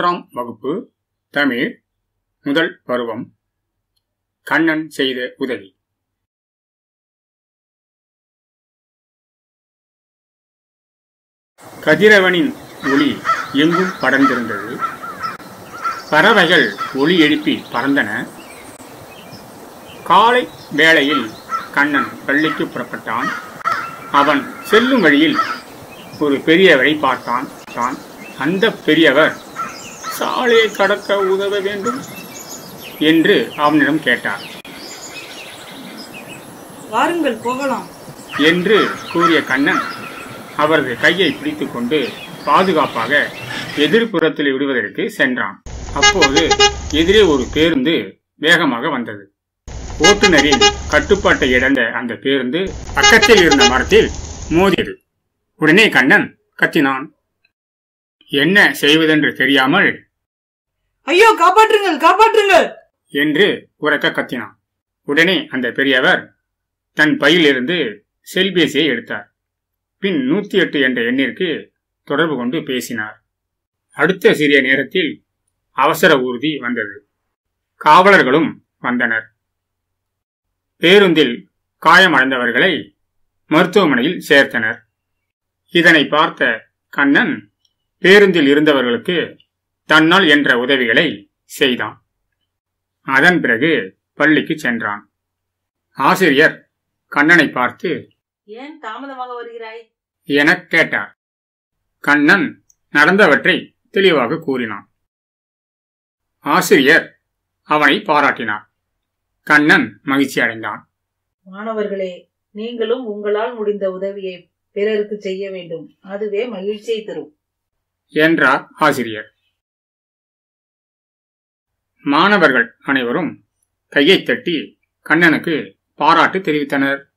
மூன்றாம் வகுப்பு தமிழ் முதல் பருவம் கண்ணன் செய்த உதவி கதிரவனின் ஒளி எங்கும் படர்ந்திருந்தது பறவைகள் ஒளி எழுப்பி பறந்தன காலை வேளையில் கண்ணன் பள்ளிக்கு புறப்பட்டான் அவன் செல்லும் வழியில் ஒரு பெரியவரை பார்த்தான் தான் அந்த பெரியவர் சாலையை கடக்க உதவ வேண்டும் என்று அவனிடம் கேட்டார் வாருங்கள் போகலாம் என்று கூறிய கண்ணன் அவரது கையை பிடித்துக் கொண்டு பாதுகாப்பாக எதிர்ப்புறத்தில் விடுவதற்கு சென்றான் அப்போது எதிரே ஒரு பேருந்து வேகமாக வந்தது ஓட்டுநரின் கட்டுப்பாட்டை இழந்த அந்த பேருந்து பக்கத்தில் இருந்த மரத்தில் மோதியது உடனே கண்ணன் கத்தினான் என்ன செய்வதென்று தெரியாமல் ஐயோ காப்பாற்றுங்கள் காப்பாற்றுங்கள் என்று உரக்க கத்தினான் உடனே அந்த பெரியவர் தன் பையிலிருந்து செல்பேசியை எடுத்தார் பின் நூத்தி எட்டு என்ற எண்ணிற்கு தொடர்பு கொண்டு பேசினார் அடுத்த சிறிய நேரத்தில் அவசர ஊர்தி வந்தது காவலர்களும் வந்தனர் பேருந்தில் காயமடைந்தவர்களை மருத்துவமனையில் சேர்த்தனர் இதனை பார்த்த கண்ணன் பேருந்தில் இருந்தவர்களுக்கு தன்னால் என்ற உதவிகளை செய்தான் அதன் பிறகு பள்ளிக்கு சென்றான் ஆசிரியர் கண்ணனை பார்த்து ஏன் தாமதமாக வருகிறாய் எனக் கேட்டார் கண்ணன் நடந்தவற்றை தெளிவாக கூறினான் ஆசிரியர் அவனை பாராட்டினார் கண்ணன் மகிழ்ச்சி அடைந்தான் மாணவர்களே நீங்களும் உங்களால் முடிந்த உதவியை பிறருக்கு செய்ய வேண்டும் அதுவே மகிழ்ச்சியை தரும் என்றார் ஆசிரியர் மாணவர்கள் அனைவரும் கையைத் தட்டி கண்ணனுக்கு பாராட்டு தெரிவித்தனர்